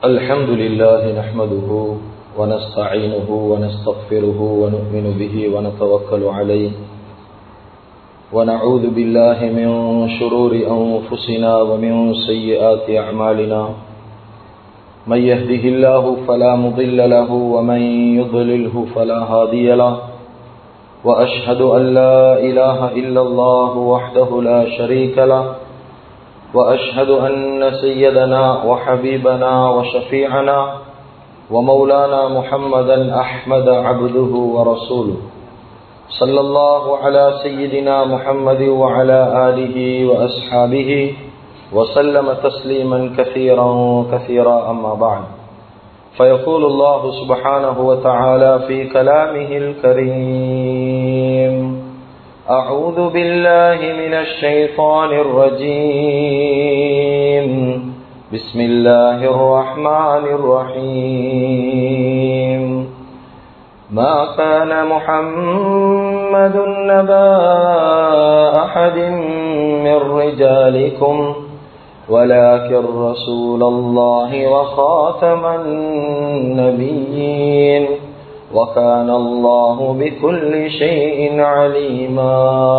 الحمد لله نحمده ونستعينه ونستغفره ونؤمن به ونتوكل عليه ونعوذ بالله من شرور أنفسنا ومن سيئات أعمالنا من يهده الله فلا مضل له ومن يضلله فلا هادي له وأشهد أن لا إله إلا الله وحده لا شريك له وأشهد أن سيدنا وحبيبنا وشفيعنا ومولانا محمدا أحمد عبده ورسوله صلى الله على سيدنا محمد وعلى آله وأصحابه وسلم تسليما كثيرا كثيرا أما بعد فيقول الله سبحانه وتعالى في كلامه الكريم أعوذ بالله من الشيطان الرجيم بسم الله الرحمن الرحيم ما كان محمد نبا أحد من رجالكم ولكن رسول الله وخاتم النبيين وكان الله بكل شيء عليما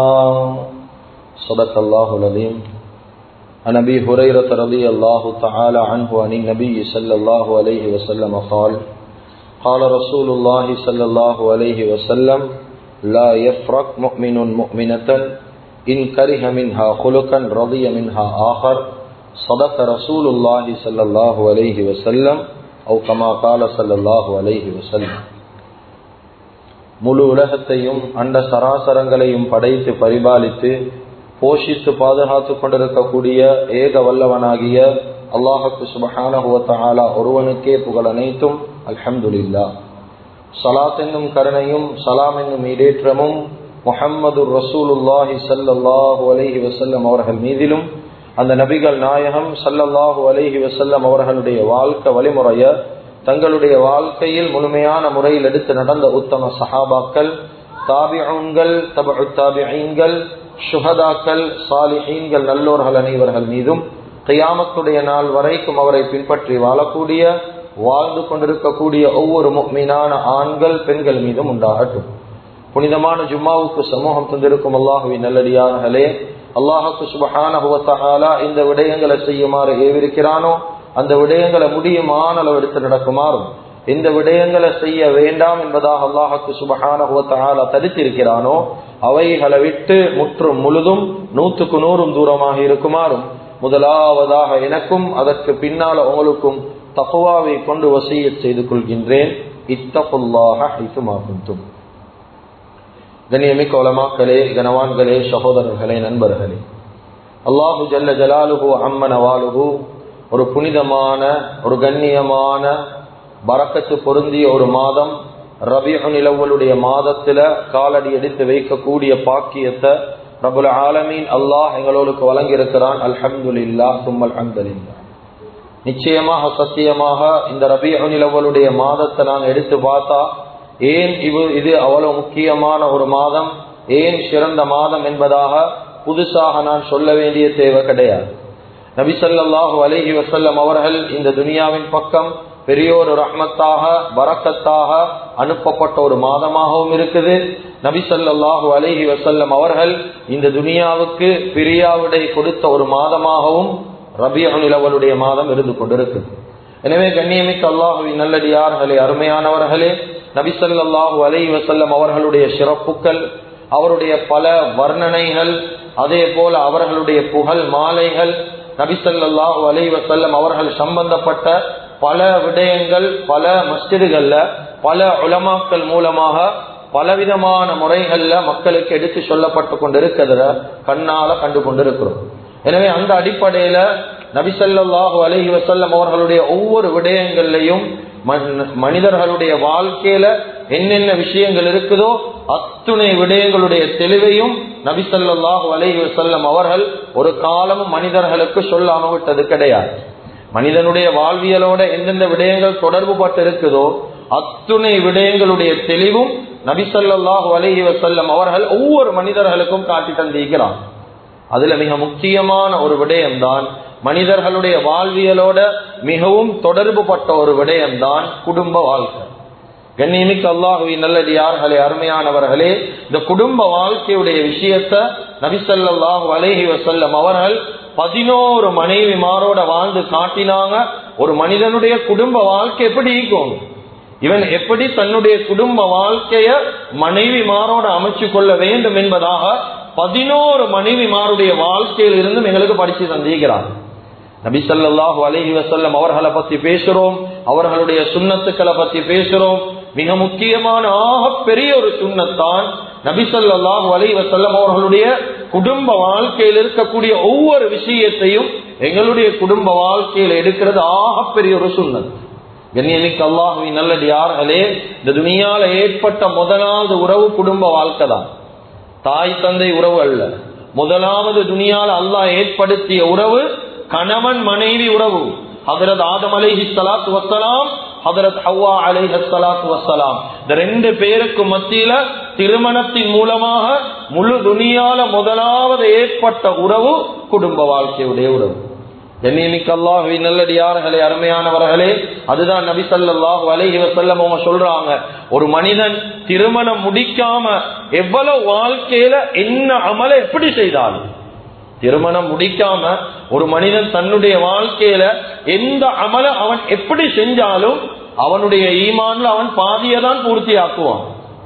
صدق الله العظيم عن ابي هريره رضي الله تعالى عنه عن النبي صلى الله عليه وسلم قال قال رسول الله صلى الله عليه وسلم لا يفرق مؤمن مؤمنة إن كره منها خلقا رضي منها آخر صدق رسول الله صلى الله عليه وسلم أو كما قال صلى الله عليه وسلم முழு உலகத்தையும் அண்ட சராசரங்களையும் படைத்து பரிபாலித்து போஷித்து பாதுகாத்து கொண்டிருக்கக்கூடிய ஏக வல்லவனாகிய அல்லாஹுக்கு சுபஹானஹுவத்தாலா ஒருவனுக்கே புகழ் அனைத்தும் அல்ஹம்துலில்லா சலாத் என்னும் கருணையும் சலாம் என்னும் ஈடேற்றமும் முஹம்மது ரசூலுல்லாஹி சல்லாஹூ அலஹி வசல்லம் அவர்கள் மீதிலும் அந்த நபிகள் நாயகம் சல்லல்லாஹூ அலஹி வசல்லம் அவர்களுடைய வாழ்க்கை வழிமுறைய தங்களுடைய வாழ்க்கையில் முழுமையான முறையில் எடுத்து நடந்த உத்தம சஹாபாக்கள் தாபிகள் தபு தாபிகள் சுகதாக்கள் சாலிஹீன்கள் நல்லோர்கள் அனைவர்கள் மீதும் கையாமத்துடைய நாள் வரைக்கும் அவரை பின்பற்றி வாழக்கூடிய வாழ்ந்து கொண்டிருக்கக்கூடிய ஒவ்வொரு மீனான ஆண்கள் பெண்கள் மீதும் உண்டாகட்டும் புனிதமான ஜும்மாவுக்கு சமூகம் தந்திருக்கும் அல்லாஹுவின் நல்லடியார்களே அல்லாஹுக்கு சுபஹான இந்த விடயங்களை செய்யுமாறு ஏவிருக்கிறானோ அந்த விடயங்களை முடியுமான அளவு எடுத்து நடக்குமாறும் இந்த விடயங்களை செய்ய வேண்டாம் என்பதாக அல்லாஹுக்கு சுபஹான தடுத்திருக்கிறானோ அவைகளை விட்டு முற்றும் முழுதும் நூற்றுக்கு நூறும் தூரமாக இருக்குமாறும் முதலாவதாக எனக்கும் அதற்கு பின்னால் உங்களுக்கும் தப்புவாவை கொண்டு வசிய செய்து கொள்கின்றேன் இத்தப்புல்லாக ஹைத்துமாகும் கண்ணியமிக்க உலமாக்களே கனவான்களே சகோதரர்களே நண்பர்களே அல்லாஹு ஜல்ல ஜலாலுகு அம்மன வாலுகு ஒரு புனிதமான ஒரு கண்ணியமான பறக்கத்து பொருந்திய ஒரு மாதம் ரபிஹு நிலவலுடைய மாதத்துல காலடி எடுத்து வைக்கக்கூடிய பாக்கியத்தை ரபுல் ஆலமீன் அல்லாஹ் எங்களோருக்கு வழங்கியிருக்கிறான் அல்ஹம்துல்லா தும்மல் அஹமதுல்லா நிச்சயமாக சத்தியமாக இந்த ரபிஹு நிலவலுடைய மாதத்தை நாங்கள் எடுத்து பார்த்தா ஏன் இவு இது அவ்வளவு முக்கியமான ஒரு மாதம் ஏன் சிறந்த மாதம் என்பதாக புதுசாக நான் சொல்ல வேண்டிய தேவை கிடையாது நபிசல்லாஹு அலஹி வசல்லம் அவர்கள் இந்த துனியாவின் பக்கம் பெரியோர் ரஹ்மத்தாக பரக்கத்தாக அனுப்பப்பட்ட ஒரு மாதமாகவும் இருக்குது நபிசல்லாஹு அலஹி வசல்லம் அவர்கள் இந்த துனியாவுக்கு பிரியாவிடை கொடுத்த ஒரு மாதமாகவும் ரபியா நிலவலுடைய மாதம் இருந்து கொண்டிருக்குது எனவே கண்ணியமிக்க அல்லாஹுவின் நல்லடியார்களே அருமையானவர்களே நபிசல்லாஹு அலஹி வசல்லம் அவர்களுடைய சிறப்புகள் அவருடைய பல வர்ணனைகள் அதே போல அவர்களுடைய புகழ் மாலைகள் நபிசல்லாஹு அலி வசல்லம் அவர்கள் சம்பந்தப்பட்ட பல விடயங்கள் பல மஸ்ஜிதுகள்ல பல உலமாக்கள் மூலமாக பலவிதமான முறைகள்ல மக்களுக்கு எடுத்து சொல்லப்பட்டு கொண்டிருக்கிறத கண்ணால கண்டு கொண்டிருக்கிறோம் எனவே அந்த அடிப்படையில நபிசல்லாஹு அலஹி வசல்லம் அவர்களுடைய ஒவ்வொரு விடயங்கள்லையும் மனிதர்களுடைய வாழ்க்கையில என்னென்ன விஷயங்கள் இருக்குதோ அத்துணை விடயங்களுடைய தெளிவையும் நபிசல்லாஹு அலஹி வசல்லம் அவர்கள் ஒரு காலமும் மனிதர்களுக்கு சொல்லாம விட்டது கிடையாது மனிதனுடைய வாழ்வியலோட எந்தெந்த விடயங்கள் தொடர்பு பட்டு இருக்குதோ அத்துணை விடயங்களுடைய தெளிவும் நபிசல்லாஹு அலஹி வசல்லம் அவர்கள் ஒவ்வொரு மனிதர்களுக்கும் காட்டி தந்திருக்கிறார் அதுல மிக முக்கியமான ஒரு விடயம்தான் மனிதர்களுடைய வாழ்வியலோட மிகவும் தொடர்பு பட்ட ஒரு விடயம்தான் குடும்ப வாழ்க்கை கண்ணியமிக்க அல்லாஹுவின் நல்லடியார்களே அருமையானவர்களே இந்த குடும்ப வாழ்க்கையுடைய விஷயத்த நபிசல்லாஹு அலேஹி வசல்லம் அவர்கள் பதினோரு மனைவிமாரோட வாழ்ந்து காட்டினாங்க ஒரு மனிதனுடைய குடும்ப வாழ்க்கை எப்படி இருக்கும் இவன் எப்படி தன்னுடைய குடும்ப வாழ்க்கைய மனைவிமாரோட அமைச்சு கொள்ள வேண்டும் என்பதாக பதினோரு மனைவிமாருடைய வாழ்க்கையில் இருந்தும் எங்களுக்கு படிச்சு தந்திருக்கிறார் நபி ஸல்லல்லாஹு அலைஹி வஸல்லம் அவர்களை பத்தி பேசுறோம் அவர்களுடைய சுண்ணத்துக்களை பத்தி பேசுறோம் மிக முக்கியமான ஆக பெரிய ஒரு சுண்ணத்தான் நபி ஸல்லல்லாஹு அலைஹி வஸல்லம் அவர்களுடைய குடும்ப வாழ்க்கையில் இருக்கக்கூடிய ஒவ்வொரு விஷயத்தையும் எங்களுடைய குடும்ப வாழ்க்கையில் எடுக்கிறது ஆக பெரிய ஒரு சுண்ணத் கண்ணியமிக்க அல்லாஹுவின் நல்லடியார்களே இந்த துனியால ஏற்பட்ட முதலாவது உறவு குடும்ப வாழ்க்கை தான் தாய் தந்தை உறவு அல்ல முதலாவது துனியால அல்லாஹ் ஏற்படுத்திய உறவு கணவன் மனைவி உறவு ஹதரத் ஆதம் அலைஹி ஸலாத்து வஸ்ஸலாம் ஹதரத் ஹவ்வா அலைஹி ஸலாத்து வஸ்ஸலாம் இந்த ரெண்டு பேருக்கு மத்தியில திருமணத்தின் மூலமாக முழு துனியால முதலாவது ஏற்பட்ட உறவு குடும்ப வாழ்க்கையுடைய உறவு கண்ணியமிக்க அல்லாஹுவி நல்லடியார்களே அருமையானவர்களே அதுதான் நபி ஸல்லல்லாஹு அலைஹி வஸல்லம் அவங்க சொல்றாங்க ஒரு மனிதன் திருமணம் முடிக்காம எவ்வளவு வாழ்க்கையில என்ன அமலை எப்படி செய்தாலும் திருமணம் முடிக்காம ஒரு மனிதன் தன்னுடைய வாழ்க்கையில எந்த அமல அவன் எப்படி செஞ்சாலும் அவனுடைய ஈமான்ல அவன் பாதியை தான் பூர்த்தி ஆக்குவான்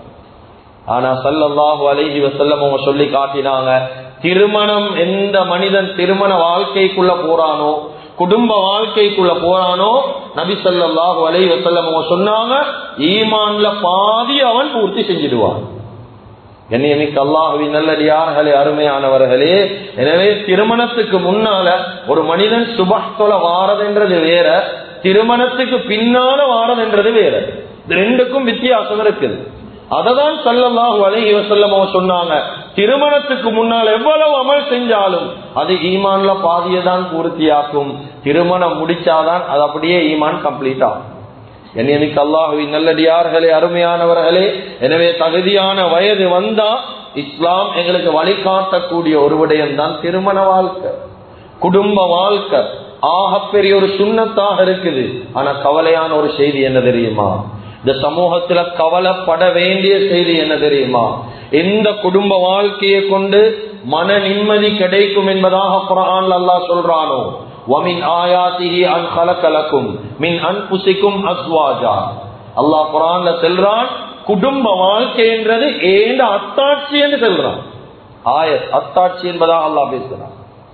ஆனா சல்லல்லாஹு அலைஹி வஸல்லம் அவங்க சொல்லி காட்டினாங்க திருமணம் எந்த மனிதன் திருமண வாழ்க்கைக்குள்ள போறானோ குடும்ப வாழ்க்கைக்குள்ள போறானோ நபி ஸல்லல்லாஹு அலைஹி வஸல்லம் அவங்க சொன்னாங்க ஈமான்ல பாதி அவன் பூர்த்தி செஞ்சிடுவான் கண்ணியமிக்க அல்லாஹுவின் நல்லடியார்களே அருமையானவர்களே எனவே திருமணத்துக்கு முன்னால ஒரு மனிதன் சுபத்தொல வாரதுன்றது வேற திருமணத்துக்கு பின்னால வாரதுன்றது வேற இது ரெண்டுக்கும் வித்தியாசம் இருக்குது அததான் சல்லல்லாஹு அலைஹி வஸல்லம் அவங்க சொன்னாங்க திருமணத்துக்கு முன்னால் எவ்வளவு அமல் செஞ்சாலும் அது ஈமான்ல பாதியை தான் பூர்த்தியாக்கும் திருமணம் முடிச்சாதான் அது அப்படியே ஈமான் கம்ப்ளீட் ஆகும் என்னைக்கு அல்லாஹுவின் நல்லடியார்களே அருமையானவர்களே எனவே தகுதியான வயது வந்தா இஸ்லாம் எங்களுக்கு வழிகாட்டக்கூடிய ஒரு விடயம் தான் திருமண வாழ்க்கை குடும்ப வாழ்க்கை ஆகப்பெரிய ஒரு சுண்ணத்தாக இருக்குது ஆனா கவலையான ஒரு செய்தி என்ன தெரியுமா இந்த சமூகத்துல கவலைப்பட வேண்டிய செய்தி என்ன தெரியுமா எந்த குடும்ப வாழ்க்கையை கொண்டு மன நிம்மதி கிடைக்கும் என்பதாக குரான் அல்லாஹ் சொல்றானோ ومن آياته أن خلق لكم من أنفسكم أزواجا அல்லாஹ் குரான்ல செல்றான் குடும்ப வாழ்க்கை என்றது ஏண்ட அத்தாட்சி என்று செல்றான் ஆயத் அத்தாட்சி என்பதாக அல்லாஹ் பேசுறான்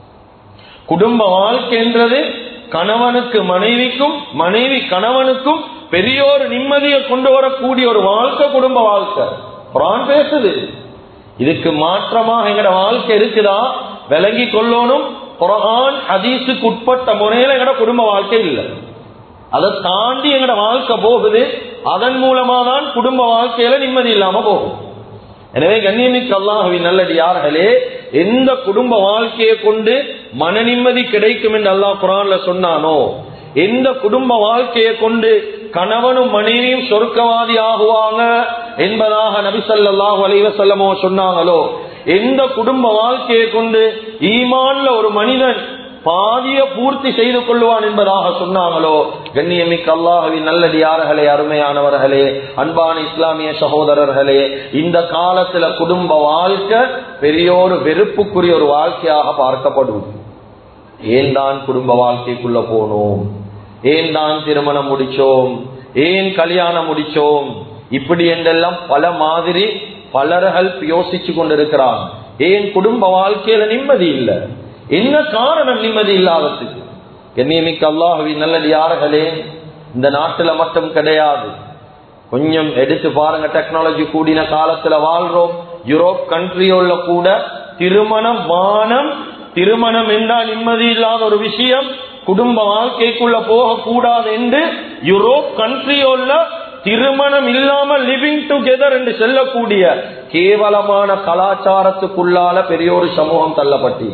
குடும்ப வாழ்க்கை என்றது கணவனுக்கு மனைவிக்கும் மனைவி கணவனுக்கும் பெரிய ஒரு நிம்மதியை கொண்டு வரக்கூடிய ஒரு வாழ்க்கை குடும்ப வாழ்க்கை குரான் பேசுது இதுக்கு மாற்றமாக எங்கட வாழ்க்கை இருக்குதா விளங்கி கொள்ளணும் குரான் ஹதீஸுக்கு உட்பட்ட முறையில எங்கட குடும்ப வாழ்க்கை இல்லை அதை தாண்டி எங்கட வாழ்க்கை போகுது அதன் மூலமா தான் குடும்ப வாழ்க்கையில நிம்மதி இல்லாம போகும் எனவே கண்ணியமிக்கு அல்லாஹுவின் நல்லடியார்களே எந்த குடும்ப வாழ்க்கையை கொண்டு மன நிம்மதி கிடைக்கும் என்று அல்லாஹ் குரான்ல சொன்னானோ எந்த குடும்ப வாழ்க்கையை கொண்டு கணவனும் மனைவியும் சொர்க்கவாதி ஆகுவாங்க என்பதாக நபிசல்லாஹு அலைவசல்லமோ சொன்னாங்களோ எந்த குடும்ப வாழ்க்கையை கொண்டு ஈமான்ல ஒரு மனிதன் பாதிய பூர்த்தி செய்து கொள்வான் என்பதாக சொன்னாங்களோ கண்ணியமிக்க அல்லாஹுவின் நல்லடியார்களே அருமையானவர்களே அன்பான இஸ்லாமிய சகோதரர்களே இந்த காலத்துல குடும்ப வாழ்க்கை பெரியோரு வெறுப்புக்குரிய ஒரு வாழ்க்கையாக பார்க்கப்படும் ஏன் தான் குடும்ப வாழ்க்கைக்குள்ள போனோம் ஏன் தான் திருமணம் முடிச்சோம் ஏன் கல்யாணம் முடிச்சோம் இப்படி என்றெல்லாம் பல மாதிரி பலர்கள் யோசிச்சு கொண்டிருக்கிறாங்க ஏன் குடும்ப வாழ்க்கையில நிம்மதி இல்லை என்ன காரணம் நிம்மதி இல்லாததுக்கு கண்ணியமிக்க அல்லாஹுவி நல்லடியார்களே இந்த நாட்டுல மட்டும் கிடையாது கொஞ்சம் எடுத்து பாருங்க டெக்னாலஜி கூடின காலத்துல வாழ்றோம் யூரோப் கண்ட்ரியோல கூட திருமணம் வானம் திருமணம் என்றால் நிம்மதி இல்லாத ஒரு விஷயம் குடும்ப வாழ்க்கைக்குள்ள போகக்கூடாது என்று யூரோப் கண்ட்ரியோல திருமணம் இல்லாமல் லிவிங் டுகெதர் என்று சொல்லக்கூடிய கேவலமான கலாச்சாரத்துக்குள்ளால பெரிய ஒரு சமூகம் தள்ளப்பட்டி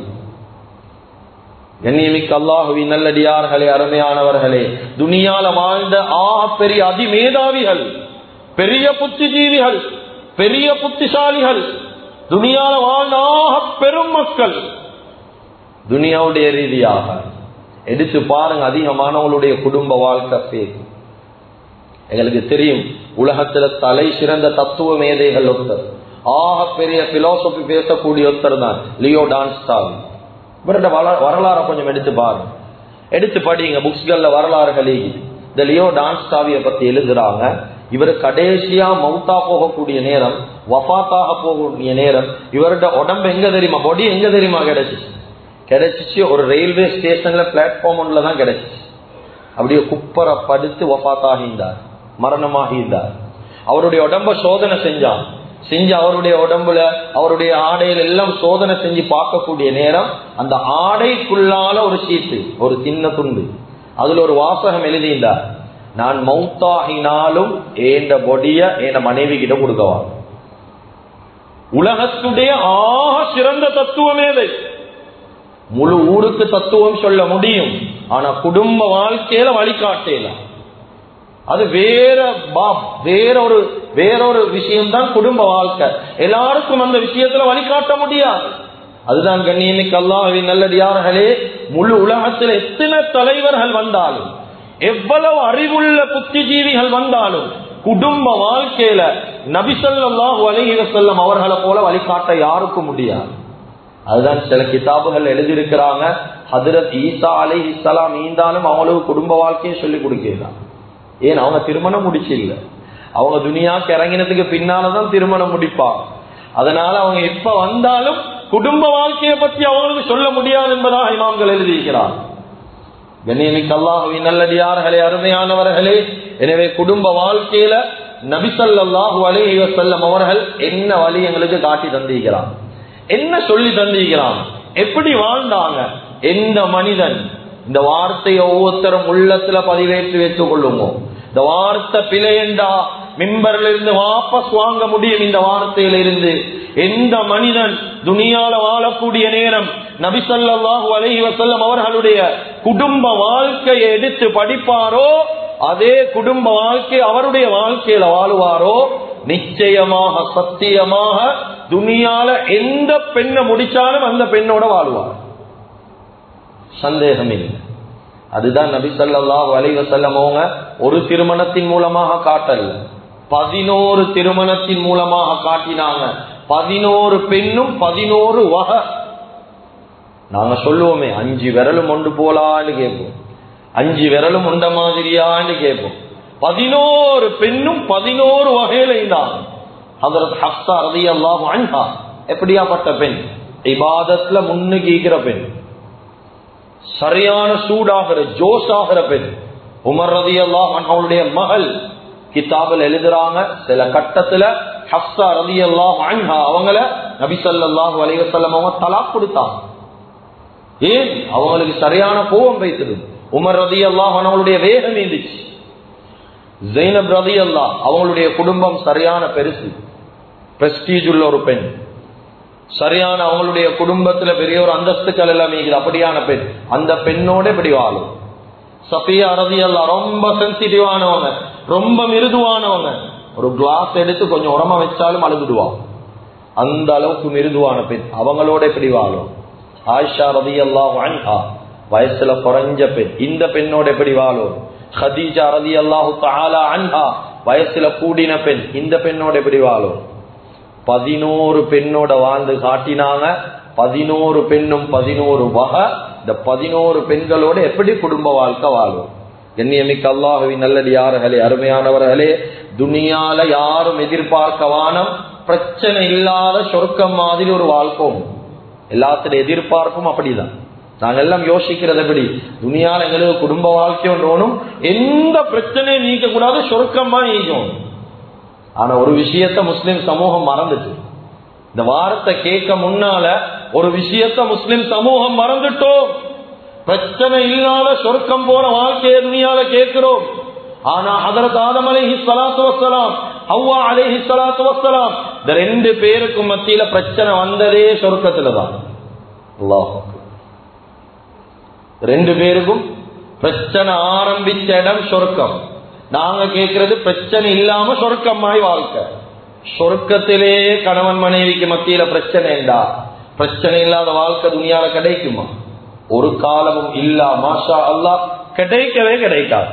கண்ணியமிக்க அல்லாஹுவி நல்லடியார்களே அருமையானவர்களே துனியால வாழ்ந்த ஆ பெரிய அதிமேதாவிகள் பெரிய புத்திஜீவிகள் பெரிய புத்திசாலிகள் துனியால வாழ்ந்த ஆக பெரும் மக்கள் துனியாவுடைய ரீதியாக எடுத்து பாருங்க அதிகமானவங்களுடைய குடும்ப வாழ்க்கை பேர் எங்களுக்கு தெரியும் உலகத்துல தலை சிறந்த தத்துவ மேதைகள் ஒருத்தர் ஆக பெரிய பிலோசபி பேசக்கூடிய ஒருத்தர் தான் லியோ டான்ஸ்டால் இவரோட வரலாறை கொஞ்சம் எடுத்து பாருங்க எடுத்து படிங்க புக்ஸ்கள்ல வரலாறுகளே இந்த லியோ டான்ஸ்டாவிய பத்தி எழுதுறாங்க இவர் கடைசியா மவுத்தா போகக்கூடிய நேரம் வஃபாத்தாக போகக்கூடிய நேரம் இவரோட உடம்பு எங்க தெரியுமா பொடி எங்க தெரியுமா கிடைச்சிச்சு கிடைச்சிச்சு ஒரு ரயில்வே ஸ்டேஷன்ல பிளாட்ஃபார்ம் ஒன்ல தான் கிடைச்சிச்சு அப்படியே குப்பரை படுத்து வஃபாத்தாகின்றார் மரணமாகின்றார் அவருடைய உடம்ப சோதனை செஞ்சான் செஞ்சு அவருடைய உடம்புல அவருடைய ஆடையில எல்லாம் சோதனை செஞ்சு பார்க்கக்கூடிய நேரம் அந்த ஆடைக்குள்ளால ஒரு சீட்டு ஒரு சின்ன துண்டு அதுல ஒரு வாசகம் எழுதியிருந்தார் நான் மௌத்தாகினாலும் ஏண்ட பொடிய என் மனைவி கிட்ட கொடுக்கவா உலகத்துடைய ஆக சிறந்த தத்துவமேதை முழு ஊருக்கு தத்துவம் சொல்ல முடியும் ஆனா குடும்ப வாழ்க்கையில வழிகாட்டலாம் அது வேற வேற ஒரு வேறொரு விஷயம்தான் குடும்ப வாழ்க்கை எல்லாருக்கும் அந்த விஷயத்துல வழிகாட்ட முடியாது அதுதான் கண்ணியமிக்கு அல்லாஹின் நல்லடியார்களே முழு உலகத்தில் எத்தனை தலைவர்கள் வந்தாலும் எவ்வளவு அறிவுள்ள புத்திஜீவிகள் வந்தாலும் குடும்ப வாழ்க்கையில நபிசல்லாஹு அலைஹி செல்லம் அவர்களை போல வழிகாட்ட யாருக்கும் முடியாது அதுதான் சில கிதாபுகள் எழுதியிருக்கிறாங்க ஹதரத் ஈசா அலை இஸ்லாம் ஈந்தாலும் அவங்களுக்கு குடும்ப வாழ்க்கையை சொல்லி கொடுக்கிறான் ஏன் அவங்க திருமணம் முடிச்சு இல்ல அவங்க துனியாக்கு இறங்கினதுக்கு பின்னாலதான் திருமணம் முடிப்பாங்க அதனால அவங்க எப்ப வந்தாலும் குடும்ப வாழ்க்கையை பற்றி அவங்களுக்கு சொல்ல முடியாது என்பதாக இமாம்கள் எழுதியிருக்கிறார் கண்ணியமிக்கு அல்லாஹுவின் நல்லடியார்களே அருமையானவர்களே எனவே குடும்ப வாழ்க்கையில நபிசல்லாஹு அலைஹி வசல்லம் அவர்கள் என்ன வழி எங்களுக்கு காட்டி தந்திருக்கிறான் என்ன சொல்லி தந்திருக்கிறான் எப்படி வாழ்ந்தாங்க எந்த மனிதன் இந்த வார்த்தையை ஒவ்வொருத்தரும் உள்ளத்துல பதிவேற்றி வைத்துக் கொள்ளுமோ இந்த வார்த்தை பிழையண்டா மிம்பர்ல இருந்து வாபஸ் வாங்க முடியும் இந்த வார்த்தையில இருந்து எந்த மனிதன் துனியால வாழக்கூடிய நேரம் நபிசல்லாஹு அலைஹி வசல்லம் அவர்களுடைய குடும்ப வாழ்க்கையை எடுத்து படிப்பாரோ அதே குடும்ப வாழ்க்கை அவருடைய வாழ்க்கையில வாழுவாரோ நிச்சயமாக சத்தியமாக துனியால எந்த பெண்ணை முடிச்சாலும் அந்த பெண்ணோட வாழ்வார் சந்தேகம் இல்லை அதுதான் நபி சல்லாஹ் அலைவசல்லம் அவங்க ஒரு திருமணத்தின் மூலமாக காட்டல் பதினோரு திருமணத்தின் மூலமாக காட்டினாங்க பதினோரு பெண்ணும் பதினோரு வகை நாங்க சொல்லுவோமே அஞ்சு விரலும் ஒன்று போலான்னு கேட்போம் அஞ்சு விரலும் உண்ட மாதிரியான்னு கேட்போம் பதினோரு பெண்ணும் பதினோரு வகையில இருந்தாங்க அதற்கு ஹப்சா ரதி அல்லாஹ் அன்ஹா எப்படியாப்பட்ட பெண் இபாதத்துல முன்னுக்கு ஈக்கிற பெண் சரியான சூடாகிற ஜோஸ் ஆகிற பெண் உமர் ரதி அல்லாஹ் அவளுடைய மகள் கிதாபில் எழுதுறாங்க சில கட்டத்துல ஹப்சா ரதி அல்லாஹ் அன்ஹா அவங்கள நபிசல்லாஹு அலைவசல்லம் அவங்க தலா கொடுத்தாங்க ஏன் அவங்களுக்கு சரியான கோபம் வைத்தது உமர் ரதி அல்லாஹ் அவங்களுடைய வேகம் இருந்துச்சு ஜெயினப் ரதி அல்லா அவங்களுடைய குடும்பம் சரியான பெருசு பிரஸ்டீஜ் உள்ள ஒரு பெண் சரியான அவங்களுடைய குடும்பத்துல பெரிய ஒரு அந்தஸ்துக்கள் எல்லாம் இருக்குது அப்படியான பெண் அந்த பெண்ணோட இப்படி வாழும் சஃபியா ரதி அல்லா ரொம்ப சென்சிட்டிவானவங்க ரொம்ப மிருதுவானவங்க ஒரு கிளாஸ் எடுத்து கொஞ்சம் உரமா வச்சாலும் அழுதுடுவான் அந்த அளவுக்கு மிருதுவான பெண் அவங்களோட இப்படி வாழும் ஆயிஷா ரதி அல்லா வான்ஹா வயசுல குறைஞ்ச பெண் இந்த பெண்ணோட எப்படி வாழும் ஹதீஜா ரதி அல்லாஹு தாலா அன்ஹா வயசுல கூடின பெண் இந்த பெண்ணோட எப்படி வாழும் பதினோரு பெண்ணோட வாழ்ந்து காட்டினாங்க பதினோரு பெண்ணும் பதினோரு வகை இந்த பதினோரு பெண்களோட எப்படி குடும்ப வாழ்க்கை வாழும் கண்ணியமிக்க அல்லாஹுவின் நல்லடியார்களே அருமையானவர்களே துனியால யாரும் எதிர்பார்க்க வானம் பிரச்சனை இல்லாத சொர்க்கம் மாதிரி ஒரு வாழ்க்கும் எல்லாத்துடைய எதிர்பார்ப்பும் அப்படிதான் நாங்க எல்லாம் யோசிக்கிறது எப்படி துணியால எங்களுக்கு குடும்ப வாழ்க்கை ஒன்றும் எந்த பிரச்சனையும் நீக்க கூடாது சொர்க்கமா நீக்கும் ஆனா ஒரு விஷயத்த முஸ்லிம் சமூகம் மறந்துட்டு இந்த வாரத்தை கேட்க முன்னால ஒரு விஷயத்த முஸ்லிம் சமூகம் மறந்துட்டோம் பிரச்சனை இல்லாத சொர்க்கம் போற வாழ்க்கையை துணியால கேட்கிறோம் ஆனா அதற்கு ஆதம் அலைஹி சலாத்து வசலாம் அவ்வா அலைஹி சலாத்து வசலாம் இந்த ரெண்டு பேருக்கும் மத்தியில பிரச்சனை வந்ததே சொர்க்கத்துலதான் அல்லாஹ் ரெண்டு பேருக்கும் பிரச்சனை ஆரம்பிச்ச இடம் சொர்க்கம் நாங்க கேட்கறது பிரச்சனை இல்லாம சொர்க்கமாய் வாழ்க்கை சொர்க்கத்திலே கணவன் மனைவிக்கு மத்தியில பிரச்சனை என்றா பிரச்சனை இல்லாத வாழ்க்கை துணியால கிடைக்குமா ஒரு காலமும் இல்லா மாஷா அல்லாஹ் கிடைக்கவே கிடைக்காது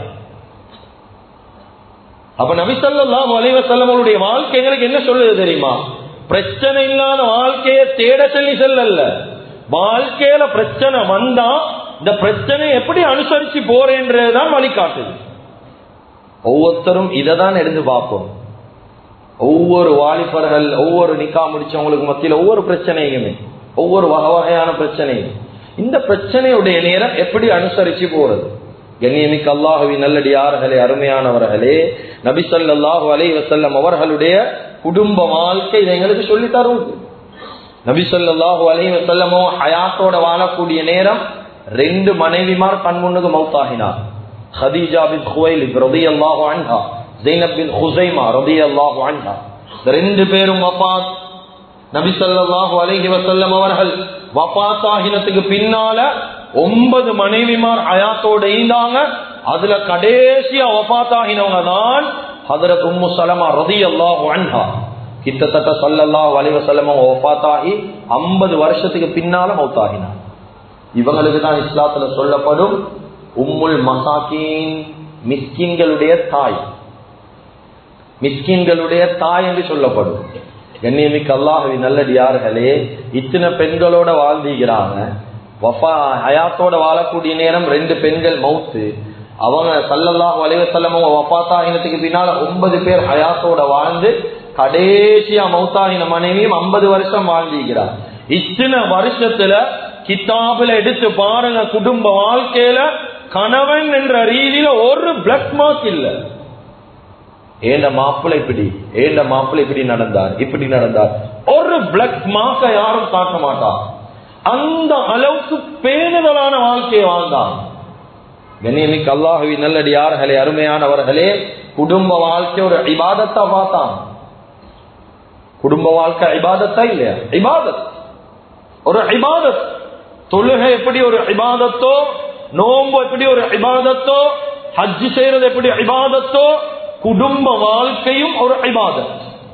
அப்ப நபிசல்லாம் வலைவசல்லமனுடைய வாழ்க்கை எங்களுக்கு என்ன சொல்லுது தெரியுமா பிரச்சனை இல்லாத வாழ்க்கையை தேட சொல்லி செல்லல்ல வாழ்க்கையில பிரச்சனை வந்தா இந்த பிரச்சனை எப்படி அனுசரிச்சு போறேன்றதுதான் வழிகாட்டுது ஒவ்வொருத்தரும் இதை தான் எடுத்து பார்ப்போம் ஒவ்வொரு வாலிபர்கள் ஒவ்வொரு நிக்கா முடிச்சவங்களுக்கு மத்தியில் ஒவ்வொரு பிரச்சனையுமே ஒவ்வொரு வகை வகையான பிரச்சனையும் இந்த பிரச்சனையுடைய நேரம் எப்படி அனுசரிச்சு போறது கண்ணியமிக்க அல்லாஹுவின் நல்லடியார்களே அருமையானவர்களே நபிசல்லாஹு அலை வசல்லம் அவர்களுடைய குடும்ப வாழ்க்கை இதை எங்களுக்கு சொல்லி தரும் நபிசல்லாஹு அலை வசல்லமோ ஹயாத்தோட வாழக்கூடிய நேரம் ரெண்டு மனைவிமார் கண்முன்னுக்கு மௌத்தாகினார் ஹதீஜா பின் ஹுவைலிப் ரதி அல்லாஹு அன்ஹா ஜெய்னப் பின் ஹுசைமா ரதி அல்லாஹு அன்ஹா இந்த ரெண்டு பேரும் வபாத் நபி ஸல்லல்லாஹு அலைஹி வஸல்லம் அவர்கள் வபாத் ஆகினத்துக்கு பின்னால ஒன்பது மனைவிமார் ஹயாத்தோட இருந்தாங்க அதுல கடைசியா வபாத் ஆகினவங்க தான் ஹதரத் உம்மு சலமா ரதி அல்லாஹு அன்ஹா கிட்டத்தட்ட ஸல்லல்லாஹு அலைஹி வஸல்லம் வபாத் ஆகி 50 வருஷத்துக்கு பின்னால மௌத்தாகினார் இவங்களுக்கு தான் இஸ்லாத்துல சொல்லப்படும் உம்முல் மசாக்கீன் மிஸ்கின்களுடைய தாய் மிஸ்கின்களுடைய தாய் என்று சொல்லப்படும் கண்ணியமிக்க அல்லாஹவி நல்லடியார்களே இத்தனை பெண்களோட வாழ்ந்தீங்கிறாங்க வஃபா ஹயாத்தோட வாழக்கூடிய நேரம் ரெண்டு பெண்கள் மவுத்து அவங்க சல்லல்லாஹு அலைவசல்லமும் வஃபாத்தாகினத்துக்கு பின்னால ஒன்பது பேர் ஹயாத்தோட வாழ்ந்து கடைசியா மௌத்தாகின மனைவியும் ஐம்பது வருஷம் வாழ்ந்திருக்கிறார் இத்தனை வருஷத்துல கித்தாபுல எடுத்து பாருங்க குடும்ப வாழ்க்கையில கணவன் என்ற ரீதியில ஒரு பிளக் மார்க் இல்ல ஏண்ட மாப்பிள்ளை இப்படி ஏண்ட மாப்பிள்ளை இப்படி நடந்தார் இப்படி நடந்தார் ஒரு பிளக் மார்க்க யாரும் காட்ட மாட்டார் அந்த அளவுக்கு பேணுதலான வாழ்க்கையை வாழ்ந்தான் கண்ணியமிக்கு அல்லாஹவி நல்லடியார்களே அருமையானவர்களே குடும்ப வாழ்க்கை ஒரு இபாதத்தா பார்த்தான் குடும்ப வாழ்க்கை இபாதத்தா இல்லையா இபாதத் ஒரு இபாதத் தொழுகை எப்படி ஒரு இபாதத்தோ நோம்பு எப்படி ஒரு இபாதத்தோ ஹஜ் செய்யறது எப்படி இபாதத்தோ குடும்ப வாழ்க்கையும் ஒரு இபாதத்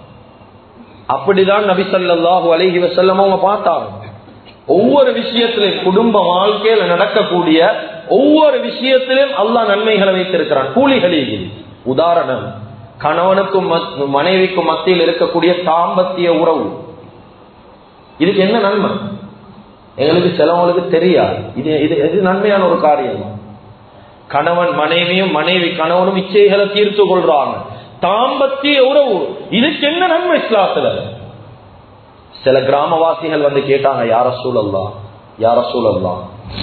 அப்படிதான் நபி ஸல்லல்லாஹு அலைஹி வஸல்லம் அவங்க பார்த்தாங்க ஒவ்வொரு விஷயத்திலும் குடும்ப வாழ்க்கையில நடக்கக்கூடிய ஒவ்வொரு விஷயத்திலும் அல்லாஹ் நன்மைகளை வைத்திருக்கிறான் கூலிகளில் உதாரணம் கணவனுக்கும் மத்- மனைவிக்கும் மத்தியில் இருக்கக்கூடிய தாம்பத்திய உறவு இதுக்கு என்ன நன்மை எங்களுக்கு சிலவங்களுக்கு தெரியாது இது இது இது நன்மையான ஒரு காரியம் கணவன் மனைவியும் மனைவி கணவனும் இச்சைகளை தீர்த்து கொள்றாங்க தாம்பத்திய உறவு இதுக்கு என்ன நன்மை இஸ்லாத்துல சில கிராமவாசிகள் வந்து கேட்டாங்க யார சூழல்லா யார சூழல்லா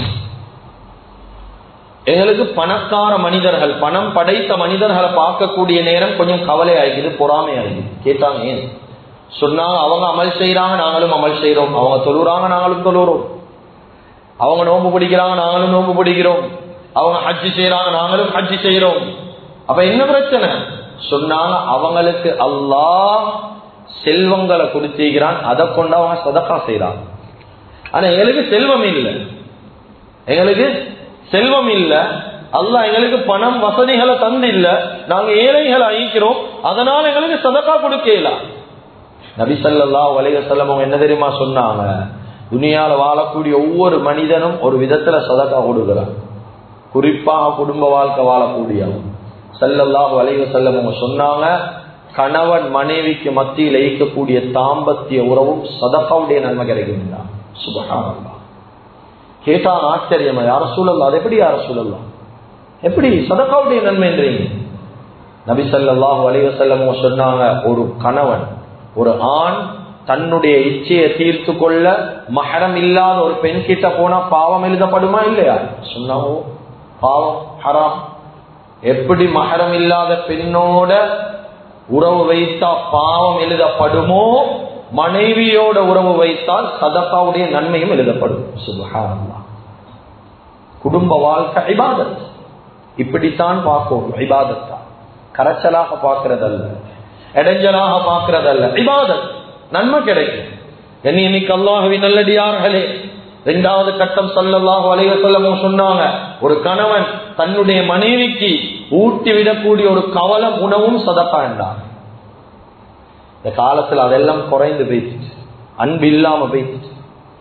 எங்களுக்கு பணக்கார மனிதர்கள் பணம் படைத்த மனிதர்களை பார்க்கக்கூடிய நேரம் கொஞ்சம் கவலை ஆகிக்குது பொறாமை ஆகிக்குது கேட்டாங்க ஏன் சொன்னாங்க அவங்க அமல் செய்யறாங்க நாங்களும் அமல் செய்யறோம் அவங்க தொழுறாங்க நாங்களும் தொழுறோம் அவங்க நோன்பு பிடிக்கிறாங்க நாங்களும் நோன்பு பிடிக்கிறோம் அவங்க ஹஜ்ஜி செய்யறாங்க நாங்களும் ஹஜ்ஜி செய்யறோம் அப்ப என்ன பிரச்சனை சொன்னாங்க அவங்களுக்கு அல்லாஹ் செல்வங்களை கொடுத்திருக்கிறான் அதை கொண்டு அவங்க சதக்கா செய்யறாங்க ஆனா எங்களுக்கு செல்வம் இல்லை எங்களுக்கு செல்வம் இல்ல அல்லாஹ் எங்களுக்கு பணம் வசதிகளை தந்து இல்ல நாங்க ஏழைகளை அழிக்கிறோம் அதனால எங்களுக்கு சதக்கா கொடுக்கல நபி ஸல்லல்லாஹு அலைஹி வஸல்லம் அவங்க என்ன தெரியுமா சொன்னாங்க துனியால வாழக்கூடிய ஒவ்வொரு மனிதனும் ஒரு விதத்துல சதக்கா கொடுக்கிறான் குறிப்பாக குடும்ப வாழ்க்கை வாழக்கூடியவன் ஸல்லல்லாஹு அலைஹி வஸல்லம் அவங்க சொன்னாங்க கணவன் மனைவிக்கு மத்தியில் இயக்கக்கூடிய தாம்பத்திய உறவும் சதக்காவுடைய நன்மை கிடைக்கும் சுபஹானல்லாஹ் கேட்டான் ஆச்சரியமா யார சூழல்லாம் அது எப்படி யார சூழல்லாம் எப்படி சதக்காவுடைய நன்மைன்றீங்க நபி ஸல்லல்லாஹு அலைஹி வஸல்லம் அவங்க சொன்னாங்க ஒரு கணவன் ஒரு ஆண் தன்னுடைய இச்சையை தீர்த்து கொள்ள மஹரம் இல்லாத ஒரு பெண் கிட்ட போனா பாவம் எழுதப்படுமா இல்லையா சொன்னாவோ பாவம் ஹராம் எப்படி மஹரம் இல்லாத பெண்ணோட உறவு வைத்தா பாவம் எழுதப்படுமோ மனைவியோட உறவு வைத்தால் சதக்காவுடைய நன்மையும் எழுதப்படும் சுபஹானல்லாஹ் குடும்ப வாழ்க்கை இபாதத் இப்படித்தான் பார்க்கணும் இபாதத்தா கரைச்சலாக பார்க்கறதல்ல இடைஞ்சலாக பார்க்கறதல்ல இபாதத் நன்மை கிடைக்கும் கண்ணியமிக்கு அல்லாஹுவின் நல்லடியார்களே இரண்டாவது கட்டம் சல்லல்லாஹு அலைஹி வஸல்லம் சொன்னாங்க ஒரு கணவன் தன்னுடைய மனைவிக்கு ஊட்டி விடக்கூடிய ஒரு கவலம் உணவும் சதக்கா என்றார் இந்த காலத்துல அதெல்லாம் குறைந்து போயிடுச்சு அன்பு இல்லாம போயிடுச்சு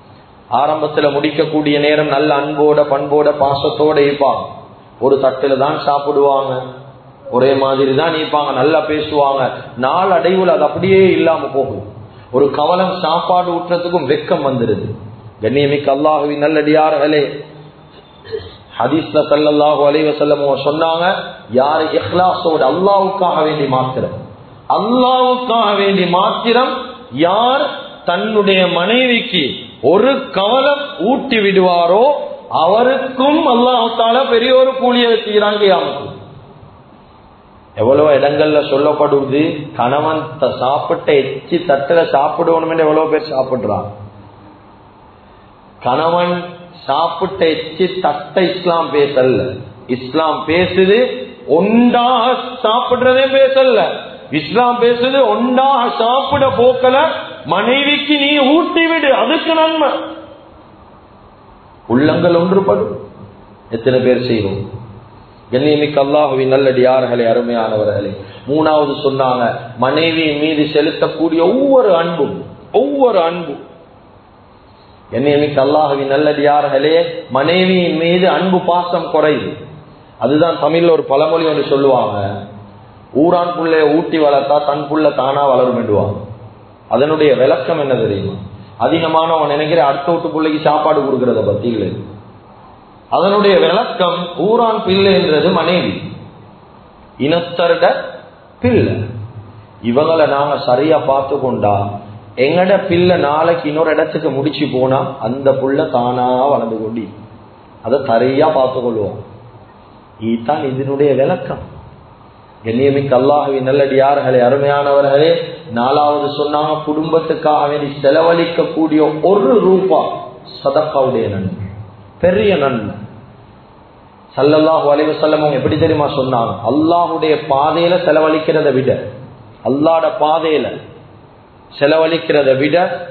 ஆரம்பத்துல முடிக்கக்கூடிய நேரம் நல்ல அன்போட பண்போட பாசத்தோட இருப்பாங்க ஒரு தட்டுல தான் சாப்பிடுவாங்க ஒரே மாதிரி தான் இருப்பாங்க நல்லா பேசுவாங்க நாள் அடைவுல அது அப்படியே இல்லாம போகும் ஒரு கவலம் சாப்பாடு ஊற்றுறதுக்கும் வெக்கம் வந்துருது கண்ணியமிக்க அல்லாஹுவின் நல்லடியார்களே ஹதீஸ்ல சல்லல்லாஹு அலைஹி வஸல்லம் சொன்னாங்க யார் இஹ்லாஸோட அல்லாஹ்வுக்காக வேண்டி மாத்திரம் அல்லாஹ்வுக்காக வேண்டி மாத்திரம் யார் தன்னுடைய மனைவிக்கு ஒரு கவலம் ஊட்டி விடுவாரோ அவருக்கும் அல்லாஹு தாலா பெரிய ஒரு கூலியை வச்சுக்கிறாங்க கியாமத்து எவ்வளவு இடங்கள்ல சொல்லப்படுவது கணவன் த- சாப்பிட்ட எச்சி தட்டுல சாப்பிடணும் எவ்வளவு பேர் சாப்பிடுறான் கணவன் சாப்பிட்ட எச்சி தட்டை இஸ்லாம் பேசல்ல இஸ்லாம் பேசுது ஒன்றாக சாப்பிடுறதே பேசல்ல இஸ்லாம் பேசுது ஒன்றாக சாப்பிட போக்கல மனைவிக்கு நீ ஊட்டி விடு அதுக்கு நன்மை உள்ளங்கள் ஒன்றுபடும் எத்தனை பேர் செய்வோம் கண்ணியமிக்க அல்லாஹுவின் நல்லடியார்களே அருமையானவர்களே மூணாவது சொன்னாங்க மனைவியின் மீது செலுத்தக்கூடிய ஒவ்வொரு அன்பும் ஒவ்வொரு அன்பும் கண்ணியமிக்க அல்லாஹுவின் நல்லடியார்களே மனைவியின் மீது அன்பு பாசம் குறையுது அதுதான் தமிழ்ல ஒரு பழமொழி ஒன்று சொல்லுவாங்க ஊரான் புள்ளைய ஊட்டி வளர்த்தா தன் புள்ள தானா வளரும் என்றுவாங்க அதனுடைய விளக்கம் என்ன தெரியுமா அதிகமான அவன் நினைக்கிற அடுத்த வீட்டு பிள்ளைக்கு சாப்பாடு கொடுக்கறத பத்தி இல்லை அதனுடைய விளக்கம் ஊரான் பிள்ளை என்றது மனைவி இனத்தருட பிள்ளை இவங்களை நாங்க சரியா பார்த்து கொண்டா எங்கட பிள்ளை நாளைக்கு இன்னொரு இடத்துக்கு முடிச்சு போனா அந்த புள்ள தானா வளர்ந்து கொண்டி அதை சரியா பார்த்து கொள்வோம் இதுதான் இதனுடைய விளக்கம் கண்ணியமிக்க அல்லாஹுவின் நல்லடியார்களே அருமையானவர்களே நாலாவது சொன்னாங்க குடும்பத்துக்காக வேண்டி செலவழிக்கக்கூடிய ஒரு ரூபா சதக்காவுடைய நன்மை பெரிய நன்மை சல்லல்லாஹு அலைஹி வஸல்லம் எப்படி தெரியுமா சொன்னாங்க அல்லாஹ்வுடைய பாதையில செலவழிக்கிறதை விட அல்லாஹ்ட பாதையில செலவழிக்கிறதை விட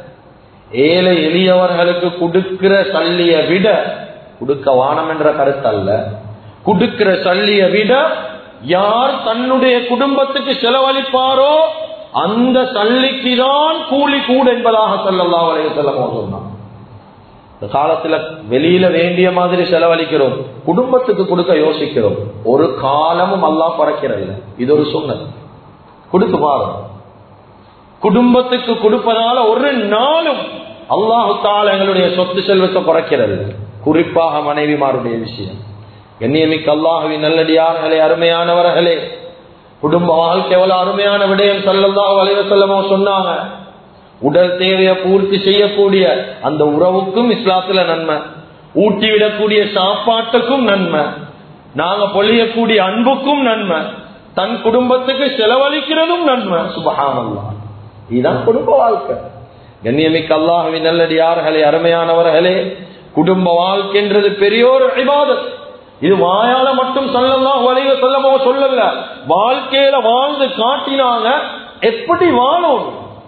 ஏழை எளியவர்களுக்கு கொடுக்கிற சல்லிய விட கொடுக்க வானம் என்ற கருத்து அல்ல கொடுக்கிற சல்லிய விட யார் தன்னுடைய குடும்பத்துக்கு செலவழிப்பாரோ அந்த சல்லிக்கு தான் கூலி கூட என்பதாக சல்லல்லாஹு அலைஹி வஸல்லம் சொன்னாங்க இந்த காலத்துல வெளியில வேண்டிய மாதிரி செலவழிக்கிறோம் குடும்பத்துக்கு கொடுக்க யோசிக்கிறோம் ஒரு காலமும் அல்லாஹ் குறைக்கிறல்ல இது ஒரு சுண்ணத் கொடுத்து பாருங்க குடும்பத்துக்கு கொடுப்பதால ஒரு நாளும் அல்லாஹு தால எங்களுடைய சொத்து செல்வத்தை குறைக்கிறது குறிப்பாக மனைவிமாருடைய விஷயம் எண்ணியமிக்க அல்லாஹுவின் நல்லடியார்களே அருமையானவர்களே குடும்ப வாழ்க்கை எவ்வளவு அருமையான விடயம் சல்லல்லாஹு அலைஹி வஸல்லம் சொன்னாங்க உடல் தேவையை பூர்த்தி செய்யக்கூடிய அந்த உறவுக்கும் இஸ்லாத்துல நன்மை ஊட்டி விடக்கூடிய சாப்பாட்டுக்கும் நன்மை நாங்க பொழியக்கூடிய அன்புக்கும் நன்மை தன் குடும்பத்துக்கு செலவழிக்கிறதும் நன்மை சுபஹானல்லா இதுதான் குடும்ப வாழ்க்கை கண்ணியமிக்க அல்லாஹுவின் நல்லடியார்களே அருமையானவர்களே குடும்ப வாழ்க்கைன்றது பெரியோர் இபாதத் இது வாயால மட்டும் சொல்லலாம் வலிக சொல்லமோ சொல்லல வாழ்க்கையில வாழ்ந்து காட்டினாங்க எப்படி வாழணும்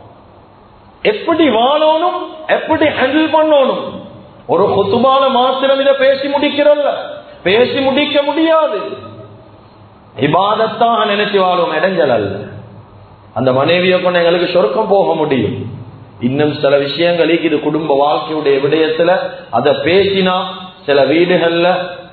எப்படி வாழணும் எப்படி ஹேண்டில் பண்ணணும் ஒரு கொத்துபால மாத்திரம் இதை பேசி முடிக்கிறல்ல பேசி முடிக்க முடியாது இபாதத்தாக நினைச்சு வாழும் இடைஞ்சல் அல்ல அந்த மனைவியை கொண்டு எங்களுக்கு சொர்க்கம் போக முடியும் இன்னும் சில விஷயங்களுக்கு இது குடும்ப வாழ்க்கையுடைய விடயத்துல அதை பேசினா சில வீடுகள்ல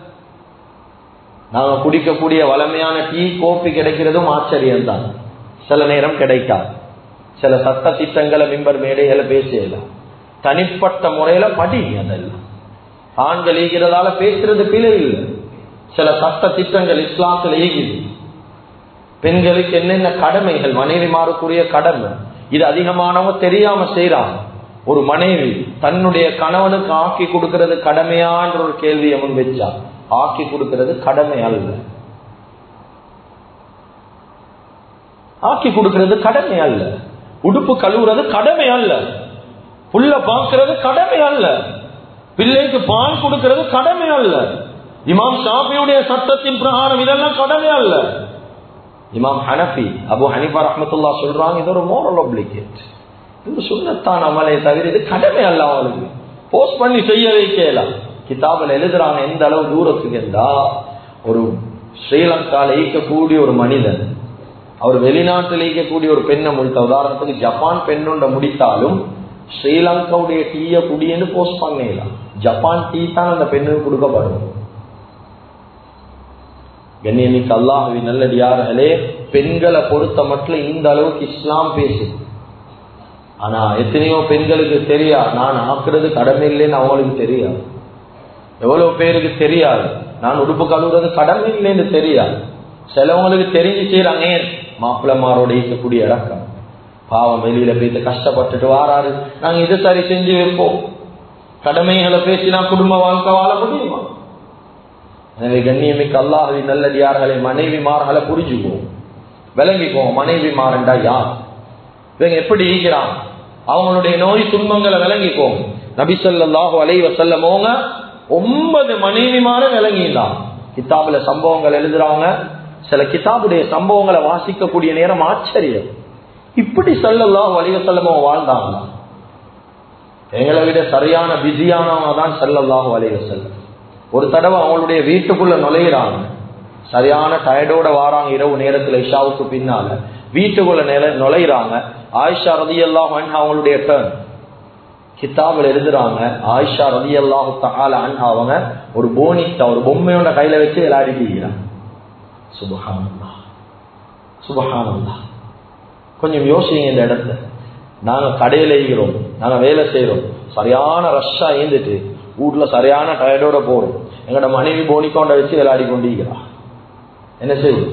நாங்க குடிக்கக்கூடிய வளமையான டீ கோப்பி கிடைக்கிறதும் ஆச்சரியம் தான் சில நேரம் கிடைக்காது சில சட்ட திட்டங்களை மிம்பர் மேடைகளை பேசலாம் தனிப்பட்ட முறையில படி அதெல்லாம் ஆண்கள் ஈகிறதால பேசுறது பிழை இல்லை சில சட்ட திட்டங்கள் இஸ்லாத்துல ஈகுது பெண்களுக்கு என்னென்ன கடமைகள் மனைவிமாருக்குரிய கடமை இது அதிகமானவங்க தெரியாம செய்யறாங்க ஒரு மனைவி தன்னுடைய கணவனுக்கு ஆக்கி கொடுக்கிறது கடமையான்ற ஒரு கேள்வியை முன் வச்சா ஆக்கி கொடுக்கிறது கடமை அல்ல ஆக்கி கொடுக்கிறது கடமை அல்ல உடுப்பு கழுவுறது கடமை அல்ல புள்ள பார்க்கிறது கடமை அல்ல பிள்ளைக்கு பால் கொடுக்கிறது கடமை அல்ல இமாம் ஷாஃபியுடைய சட்டத்தின் பிரகாரம் இதெல்லாம் கடமை அல்ல இமாம் ஹனஃபி அபு ஹனிஃபா ரஹமத்துல்லா சொல்றாங்க இது ஒரு மோரல் ஒப்ளிகேட் இது சுண்ணத்தான் அமலை தவிர இது கடமை அல்ல அவங்களுக்கு போஸ்ட் பண்ணி செய்ய வைக்கலாம் கிதாபில் எழுதுறாங்க எந்த அளவு தூரத்துக்கு இருந்தா ஒரு ஸ்ரீலங்கால ஈக்கக்கூடிய ஒரு மனிதன் அவர் வெளிநாட்டில் ஈக்கக்கூடிய ஒரு பெண்ணை முடித்த உதாரணத்துக்கு ஜப்பான் பெண்ணொண்ட முடித்தாலும் ஸ்ரீலங்காவுடைய டீய குடின்னு போஸ்ட் பண்ணலாம் ஜப்பான் டீ தான் அந்த பெண்ணுக்கு கொடுக்கப்படும் கண்ணியமிக்கு அல்லாஹவி நல்லடியார்களே பெண்களை பொறுத்த மட்டும் இந்த அளவுக்கு இஸ்லாம் பேசுது ஆனா எத்தனையோ பெண்களுக்கு தெரியா நான் ஆக்குறது கடமை இல்லைன்னு அவங்களுக்கு தெரியாது எவ்வளவு பேருக்கு தெரியாது நான் உடுப்பு கழுவுறது கடமை இல்லைன்னு தெரியாது சிலவங்களுக்கு தெரிஞ்சு செய்யறாங்க ஏன் மாப்பிள்ளமாரோட இருக்கக்கூடிய இறக்கம் பாவம் வெளியில போயிட்டு கஷ்டப்பட்டுட்டு வாராரு நாங்க இது சரி செஞ்சு வைப்போம் கடமைகளை பேசினா குடும்ப வாழ்க்கை வாழ முடியுமா எனவே கண்ணியமிக்க அல்லாஹவி நல்லடியார்களை மனைவிமார்களை புரிஞ்சுக்குவோம் விளங்கிக்குவோம் மனைவிமாரண்டா யார் இவங்க எப்படி ஈகிறான் அவங்களுடைய நோய் துன்பங்களை விளங்கிக்குவோம் நபிசல்லாஹு அலை வசல்லமோங்க ஒன்பது மனைவிமார விளங்கிடலாம் கித்தாபுல சம்பவங்கள் எழுதுறவங்க சில கிதாபுடைய சம்பவங்களை வாசிக்கக்கூடிய நேரம் ஆச்சரியம் இப்படி சொல்லலாம் வலிக செல்லமோ வாழ்ந்தாங்க எங்களை விட சரியான பிஸியானவங்க தான் செல்லல்லாஹு வலிக செல்லம் ஒரு தடவை அவங்களுடைய வீட்டுக்குள்ள நுழையிறாங்க சரியான டயர்டோட வாராங்க இரவு நேரத்துல இஷாவுக்கு பின்னால வீட்டுக்குள்ள நில நுழையிறாங்க ஆயிஷா ரதி எல்லாம் அவங்களுடைய டேர்ன் கித்தாபில் எழுதுறாங்க ஆயிஷா ரதி அல்லாஹு தகால அவங்க ஒரு போனிட்டா ஒரு பொம்மையோட கையில வச்சு விளையாடிட்டு சுபஹானல்லா சுபஹானல்லா கொஞ்சம் யோசிங்க இந்த இடத்துல நாங்க கடையில இருக்கிறோம் நாங்க வேலை செய்யறோம் சரியான ரஷ்ஷா ஏந்துட்டு வீட்டுல சரியான டயர்டோட போறோம் எங்களோட மனைவி போனிக்கொண்ட வச்சு விளையாடி கொண்டிருக்கிறா என்ன செய்யும்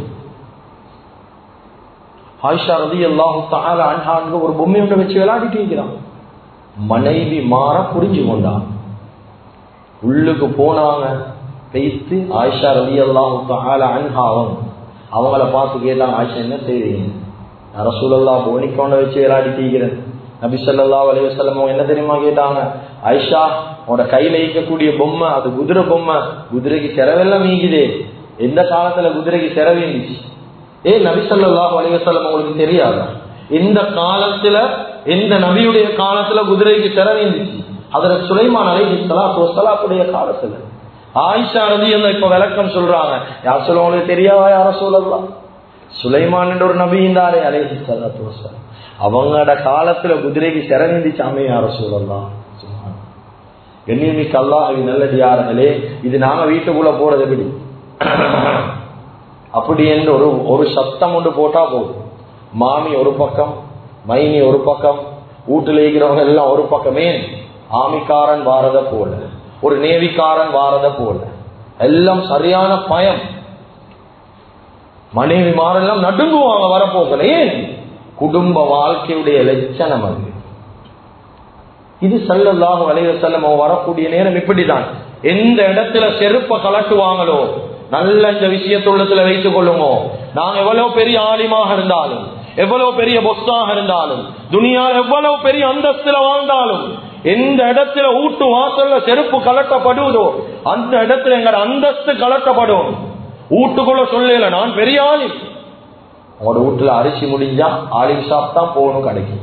ஆயிஷா ரதி அல்லாஹு தால அன்ஹான்கு ஒரு பொம்மையோட வச்சு விளையாடிட்டு இருக்கிறான் மனைவி மாற புரிஞ்சு கொண்டான் உள்ளுக்கு போனாங்க பேசி ஆயிஷா ரதி அல்லாஹு தால அன்ஹாவும் அவங்கள பார்த்து கேட்டாங்க ஆயிஷா என்ன செய்றீங்க ரசூலல்லா போனிக்கொண்ட வச்சு விளையாடிட்டீங்கிறேன் நபி சொல்லா அலைவசல்லம் என்ன தெரியுமா கேட்டாங்க ஐஷா உன்னோட கையில இருக்கக்கூடிய பொம்மை அது குதிரை பொம்மை குதிரைக்கு செலவெல்லாம் மீங்குதே எந்த காலத்துல குதிரைக்கு செலவேந்துச்சு ஏ நபி சொல்லா அலைவசல்லம் உங்களுக்கு தெரியாதா எந்த காலத்துல எந்த நபியுடைய காலத்துல குதிரைக்கு செலவேந்துச்சு அதுல சுலைமான் அலைஹி சலாத்து வசலாத்துடைய காலத்துல ஆயிஷா நதி இப்ப விளக்கம் சொல்றாங்க யார் சொல்ல உங்களுக்கு தெரியாதா யார சொல்லலாம் சுலைமான் ஒரு நபி இருந்தாரே அலைஹி சலாத்து வசலாம் அவங்களோட காலத்துல குதிரைக்கு சிறந்திச்சாமே யார சொல்லலாம் கண்ணியமிக்கு அல்லாஹி நல்லது யாருங்களே இது நாம வீட்டுக்குள்ள போறது எப்படி அப்படி என்று ஒரு ஒரு சத்தம் ஒன்று போட்டா போதும் மாமி ஒரு பக்கம் மைனி ஒரு பக்கம் வீட்டுல இருக்கிறவங்க எல்லாம் ஒரு பக்கமே ஆமிக்காரன் வாரத போல ஒரு நேவிக்காரன் வாரத போல எல்லாம் சரியான பயம் மனைவி மாரெல்லாம் நடுங்குவாங்க வரப்போகல ஏன் குடும்ப வாழ்க்கையுடைய லட்சணம் அது இது சல்லல்லாஹு அலைவ செல்லம் வரக்கூடிய நேரம் இப்படிதான் எந்த இடத்துல செருப்ப கலட்டுவாங்களோ நல்ல இந்த விஷயத்துள்ளத்துல வைத்துக் கொள்ளுமோ நாங்க எவ்வளவு பெரிய ஆலிமாக இருந்தாலும் எவ்வளவு பெரிய பொஸ்தாக இருந்தாலும் துணியால் எவ்வளவு பெரிய அந்தஸ்துல வாழ்ந்தாலும் எந்த இடத்துல ஊட்டு வாசல்ல செருப்பு கலட்டப்படுவதோ அந்த இடத்துல எங்க அந்தஸ்து கலட்டப்படும் வீட்டுக்குள்ள சொல்லல நான் பெரிய ஆலிம் உங்களோட வீட்டுல அரிசி முடிஞ்சா ஆலிம் ஷாப் தான் போகணும் கடைக்கு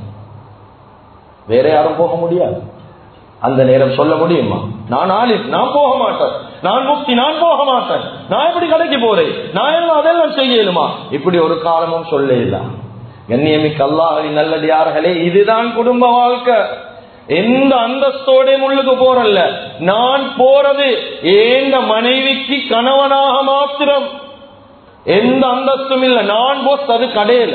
வேற யாரும் போக முடியாது அந்த நேரம் சொல்ல முடியுமா நான் ஆலிம் நான் போக மாட்டேன் நான் முக்தி நான் போக மாட்டேன் நான் எப்படி கடைக்கு போறேன் நான் எல்லாம் அதெல்லாம் செய்யலுமா இப்படி ஒரு காலமும் சொல்ல இல்ல கண்ணியமிக்கு அல்லாஹி நல்லடியார்களே இதுதான் குடும்ப வாழ்க்கை எந்த அந்தஸ்தோட முள்ளுக்கு போறல்ல நான் போறது ஏந்த மனைவிக்கு கணவனாக மாத்திரம் எந்த அந்தஸ்தும் இல்ல நான் போஸ் அது கடையில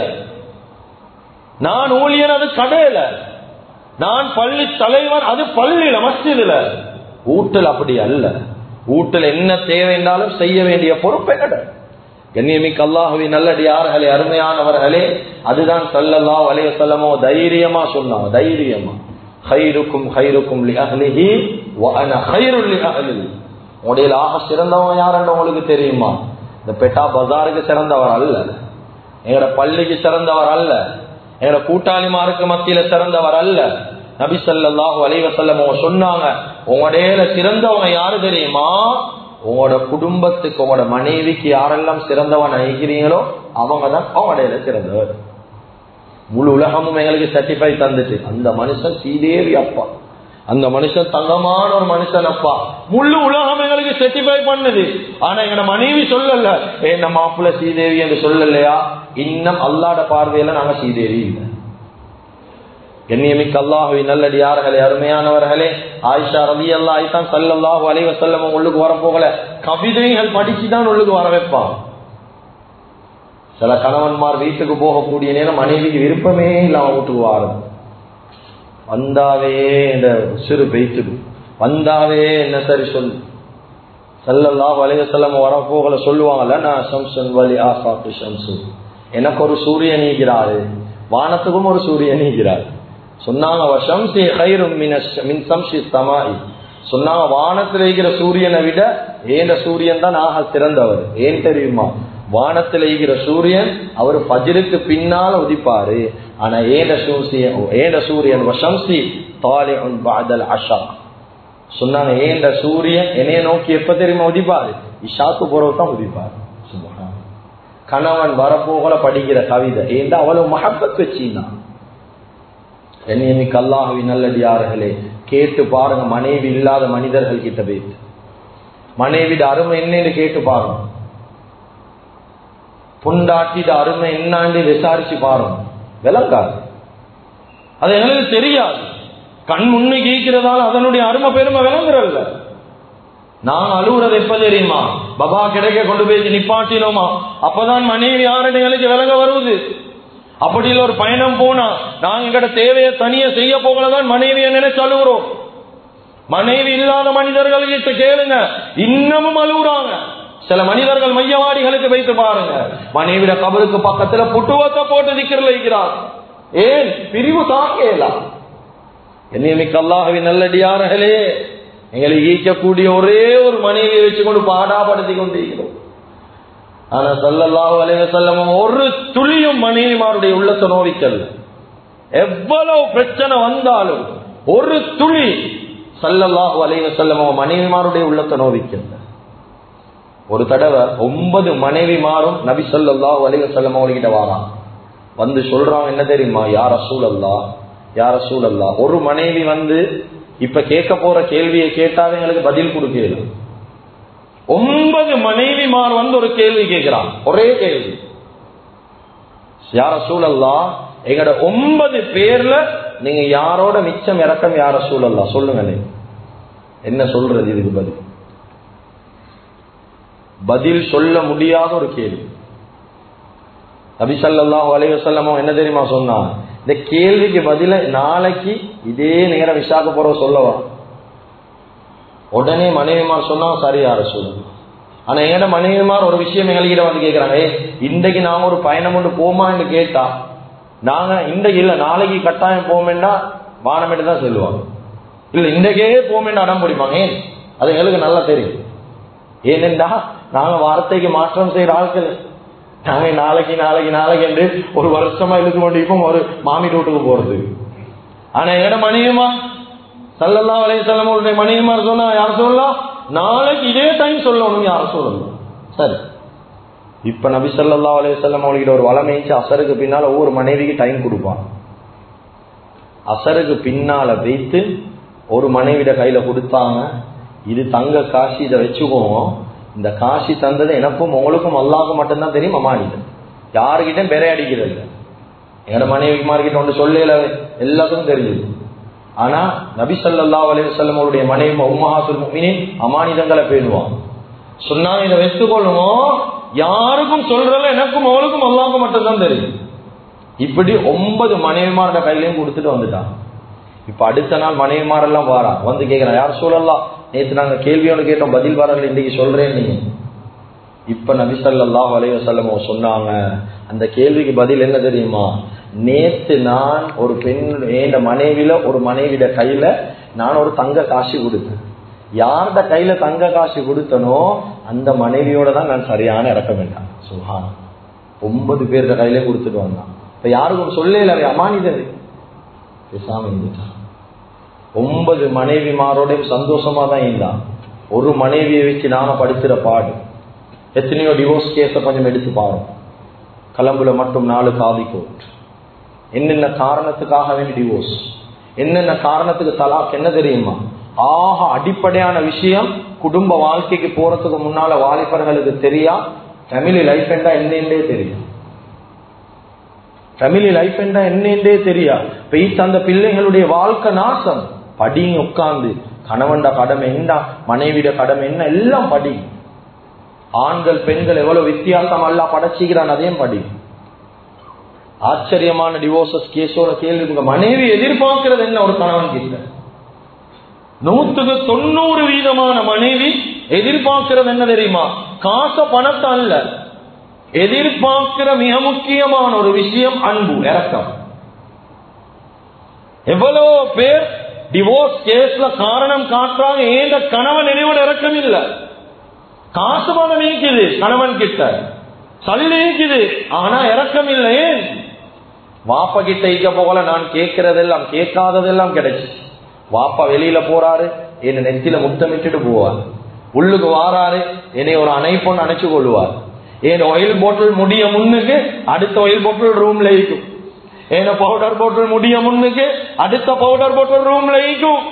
நான் ஊழியர் அது கடையில நான் பள்ளி தலைவர் அது பள்ளியில மஸ்ஜிதுல வீட்டில் அப்படி அல்ல வீட்டில் என்ன தேவை என்றாலும் செய்ய வேண்டிய பொறுப்பே கிடையாது கண்ணியமிக்கு அல்லாஹுவி நல்லடியார்களே அருமையானவர்களே அதுதான் சல்லல்லா வலைய செல்லமோ தைரியமா சொன்னாங்க தைரியமா ஹைருக்கும் ஹைருக்கும் லிஅஹ்லிஹி வ அன ஹைருல் லிஅஹ்லிஹி உடைய ஆக சிறந்தவன் யாருன்னு உங்களுக்கு தெரியுமா இந்த பெட்டா பஜாருக்கு சிறந்தவர் அல்ல எங்கட பள்ளிக்கு சிறந்தவர் அல்ல எங்கட கூட்டாளிமாருக்கு மத்தியில சிறந்தவர் அல்ல நபி ஸல்லல்லாஹு அலைஹி வஸல்லம் சொன்னாங்க உங்களுடைய சிறந்தவங்க யாரு தெரியுமா உங்களோட குடும்பத்துக்கு உங்களோட மனைவிக்கு யாரெல்லாம் சிறந்தவன் நினைக்கிறீங்களோ அவங்க தான் அவங்களுடைய சிறந்தவர் முழு உலகமும் எங்களுக்கு சர்டிஃபை தந்துட்டு அந்த மனுஷன் சீதேவி அப்பா அந்த மனுஷன் தங்கமான ஒரு மனுஷன் அப்பா முழு உலகம் எங்களுக்கு சர்டிஃபை பண்ணுது ஆனா எங்க மனைவி சொல்லல என்ன மாப்பிள்ள சீதேவி என்று சொல்லலையா இன்னும் அல்லாட பார்வையில நாங்க சீதேவி இல்லை கண்ணியமிக்க அல்லாஹுவி நல்லடியார்களே அருமையானவர்களே ஆயிஷா ரவி அல்லா ஆயித்தான் சல்லாஹூ அலைவ செல்லம் உள்ளுக்கு வர போகல கவிதைகள் படிச்சு தான் உள்ளுக்கு வர வைப்பான் சில கணவன்மார் வீட்டுக்கு போகக்கூடிய நேரம் மனைவிக்கு விருப்பமே இல்லாம வீட்டுக்கு வாரம் வந்தாவே இந்த சிறு பெய்த்துடு வந்தாவே என்ன சரி சொல்லு சல்லல்லாஹு அலைஹி வஸல்லம் வர போகல சொல்லுவாங்கல்ல நான் ஷம்சன் வலி ஆஃபாத்து ஷம்சு எனக்கு ஒரு சூரியன் நீக்கிறாரு வானத்துக்கும் ஒரு சூரியன் நீக்கிறார் சொன்னாங்க ஷம்சி ஹைரும் மின் சம்சி சமாய் சொன்னாங்க வானத்தில் இருக்கிற சூரியனை விட ஏண்ட சூரியன் தான் ஆக சிறந்தவர் ஏன் தெரியுமா வானத்தில் இருக்கிற சூரியன் அவர் பஜருக்கு பின்னால உதிப்பாரு ஆனா ஏண்ட சூரியன் ஏண்ட சூரியன் வசம்சி தாலி பாதல் அஷா சொன்னாங்க ஏண்ட சூரியன் என்னைய நோக்கி எப்ப தெரியுமா உதிப்பாரு இஷாக்கு போறவு தான் உதிப்பாரு கணவன் வரப்போகல படிக்கிற கவிதை ஏண்டா அவ்வளவு மகப்பத் வச்சிருந்தான் என்னையமிக்கு அல்லாஹவி நல்லடியார்களே கேட்டு பாருங்க மனைவி இல்லாத மனிதர்கள் கிட்ட போயிட்டு மனைவிட அருமை என்னன்னு கேட்டு பாருங்க புண்டாட்டிட அருமை என்னாண்டு விசாரிச்சு பாருங்க விளங்காது அது எங்களுக்கு தெரியாது கண் முன்னு கேட்கிறதால அதனுடைய அருமை பெருமை விளங்குறல்ல நான் அழுகுறது எப்ப தெரியுமா பபா கிடைக்க கொண்டு போய் நிப்பாட்டினோமா அப்பதான் மனைவி யாருன்னு எங்களுக்கு விளங்க வருவது அப்படி இல்ல ஒரு பயணம் போனா நாங்க எங்கட தேவையை தனியா செய்ய போகலதான் மனைவியை நினைச்சு அழுகுறோம் மனைவி இல்லாத மனிதர்கள் கிட்ட கேளுங்க இன்னமும் அழுகுறாங்க சில மனிதர்கள் மையவாடிகளுக்கு வைத்து பாருங்க மனைவிட கபருக்கு பக்கத்துல புட்டுவத்தை போட்டு நிக்கிறல இருக்கிறார் ஏன் பிரிவு தாக்கலாம் என்னையமிக்க அல்லாஹவின் நல்லடியார்களே எங்களை ஈக்கக்கூடிய ஒரே ஒரு மனைவியை வச்சுக்கொண்டு பாடாப்படுத்தி கொண்டிருக்கிறோம் ஆனா சல்லல்லாஹு அலைவ செல்லம் ஒரு துளியும் மனைவிமாருடைய உள்ளத்தை நோவிக்கல் எவ்வளவு பிரச்சனை வந்தாலும் ஒரு துளி சல்லல்லாஹு அலைவ செல்லம் மனைவிமாருடைய உள்ளத்தை நோவிக்கல் ஒரு தடவை ஒன்பது மனைவிமாரும் நபி சல்லாஹு அலைவ செல்லம் அவர்கிட்ட வாரான் வந்து சொல்றாங்க என்ன தெரியுமா யார் அசூல் அல்லா யார் அசூல் அல்லா ஒரு மனைவி வந்து இப்ப கேட்க போற கேள்வியை கேட்டாவே எங்களுக்கு பதில் கொடுக்கல ஒன்பது மனைவிமார் வந்து ஒரு கேள்வி கேட்கிறான் ஒரே கேள்வி யார சூழல்லா எங்கட ஒன்பது பேர்ல நீங்க யாரோட மிச்சம் இறக்கம் யார சூழல்லா சொல்லுங்களே என்ன சொல்றது இதுக்கு பதில் பதில் சொல்ல முடியாத ஒரு கேள்வி நபிசல்லாஹு அலைவசல்லமோ என்ன தெரியுமா சொன்னா இந்த கேள்விக்கு பதில நாளைக்கு இதே நேரம் விசாக்க போற சொல்லவா உடனே மனைவிமார் சொன்னா சரியார சொல்லுங்க ஆனா எங்கட மனைவிமார் ஒரு விஷயம் எங்ககிட்ட வந்து கேட்கிறாங்க இன்றைக்கு நாங்க ஒரு பயணம் கொண்டு போமான்னு கேட்டா நாங்க இன்றைக்கு இல்ல நாளைக்கு கட்டாயம் போமேன்னா வானமேட்டு தான் சொல்லுவாங்க இல்ல இன்றைக்கே போமேன்னு அடம் பிடிப்பாங்க ஏன் அது எங்களுக்கு நல்லா தெரியும் ஏனென்றா நாங்க வார்த்தைக்கு மாற்றம் செய்யற ஆட்கள் நாங்க நாளைக்கு நாளைக்கு நாளைக்கு என்று ஒரு வருஷமா இழுத்து கொண்டிருப்போம் ஒரு மாமி வீட்டுக்கு போறது ஆனா எங்கட மனைவிமா சல்லல்லா அலையம் மனைவிமார் சொன்னா யார் சொல்லலாம் நாளைக்கு இதே டைம் சொல்லணும் யார் சொல்லணும் சரி இப்ப நபி சல்லா அலையம் அவங்ககிட்ட ஒரு வளமைச்சு அசருக்கு பின்னால ஒவ்வொரு மனைவிக்கு டைம் கொடுப்பான் அசருக்கு பின்னால வைத்து ஒரு மனைவிட கையில கொடுத்தாங்க இது தங்க காசு இதை வச்சுக்குவோம் இந்த காசி தந்தது எனக்கும் உங்களுக்கும் அல்லாவுக்கும் மட்டும்தான் தெரியும் அம்மாடிது யாருக்கிட்டையும் பெரிய அடிக்கிறது இல்லை எங்கட மனைவிமார்கிட்ட ஒன்று சொல்லல எல்லாத்துக்கும் தெரிஞ்சது ஆனா நபி சல்லா அலைவசல்லம் அவருடைய மனைவி உம்மஹாசுல் முமினின் அமானிதங்களை பேணுவான் சொன்னாங்க இதை வச்சுக்கொள்ளுவோம் யாருக்கும் சொல்றல எனக்கும் அவளுக்கும் அல்லாவுக்கும் மட்டும்தான் தெரியும் இப்படி ஒன்பது மனைவிமாரோட கையிலையும் கொடுத்துட்டு வந்துட்டான் இப்ப அடுத்த நாள் மனைவிமாரெல்லாம் வாரா வந்து கேட்கிறான் யார் சொல்லலாம் நேற்று நாங்க கேள்வியோட கேட்டோம் பதில் வரல இன்னைக்கு சொல்றேன் நீ இப்ப நபிசல்லாஹ் அலைவசல்லம் சொன்னாங்க அந்த கேள்விக்கு பதில் என்ன தெரியுமா நேத்து நான் ஒரு பெண் என் மனைவில ஒரு மனைவிட கையில நான் ஒரு தங்க காசு கொடுத்தேன் யார்த கையில தங்க காசு கொடுத்தனோ அந்த மனைவியோட தான் நான் சரியான இறக்க வேண்டாம் சுஹான் ஒன்பது பேர்த கையில கொடுத்துட்டு வந்தான் இப்ப யாருக்கும் சொல்லல அமானிதர் பேசாம இருந்துட்டான் ஒன்பது மனைவிமாரோடையும் சந்தோஷமா தான் இருந்தான் ஒரு மனைவியை வச்சு நாம படுத்துற பாடு எத்தனையோ டிவோர்ஸ் கேஸ கொஞ்சம் எடுத்து பாருங்க கலம்புல மட்டும் நாலு காதி கோர்ட் என்னென்ன காரணத்துக்காக வேண்டி டிவோர்ஸ் என்னென்ன காரணத்துக்கு தலாக் என்ன தெரியுமா ஆக அடிப்படையான விஷயம் குடும்ப வாழ்க்கைக்கு போறதுக்கு முன்னால வாலிபர்களுக்கு தெரியா ஃபேமிலி லைஃப் என்றா என்னென்றே தெரியும் ஃபேமிலி லைஃப் என்ன என்னன்றே தெரியா பெய்த் அந்த பிள்ளைகளுடைய வாழ்க்கை நாசம் படிங்க உட்கார்ந்து கணவன்ட கடமை என்ன மனைவிட கடமை என்ன எல்லாம் படி ஆண்கள் பெண்கள் எவ்வளவு வித்தியாசம் அல்ல படைச்சிக்கிறான் அதையும் படி ஆச்சரியமான டிவோர்சஸ் கேஸோட கேள்வி உங்க மனைவி எதிர்பார்க்கிறது என்ன ஒரு கணவன் கிட்ட நூத்துக்கு தொண்ணூறு வீதமான மனைவி எதிர்பார்க்கிறது என்ன தெரியுமா காச பணத்தை அல்ல எதிர்பார்க்கிற மிக முக்கியமான ஒரு விஷயம் அன்பு இறக்கம் எவ்வளவு பேர் டிவோர்ஸ் கேஸ்ல காரணம் காட்டுறாங்க ஏந்த கணவன் நினைவோட இறக்கம் இல்ல காசு பணம் நீக்குது கணவன் கிட்ட சல்லி நீக்குது ஆனா இறக்கம் இல்லை ஏன் வாப்ப கிட்ட இக்க போகல நான் கேட்கறதெல்லாம் கேட்காததெல்லாம் கிடைச்சு வாப்பா வெளியில போறாரு என்ன நெத்தில முத்தமிட்டுட்டு போவார் உள்ளுக்கு வாராரு என்னை ஒரு அணைப்பொண்ணு அணைச்சு கொள்வார் என் ஆயில் பாட்டில் முடிய முன்னுக்கு அடுத்த ஆயில் பாட்டில் ரூம்ல இருக்கும் ஏன பவுடர் பாட்டில் முடிய முன்னுக்கு அடுத்த பவுடர் பாட்டில் ரூம்ல இருக்கும்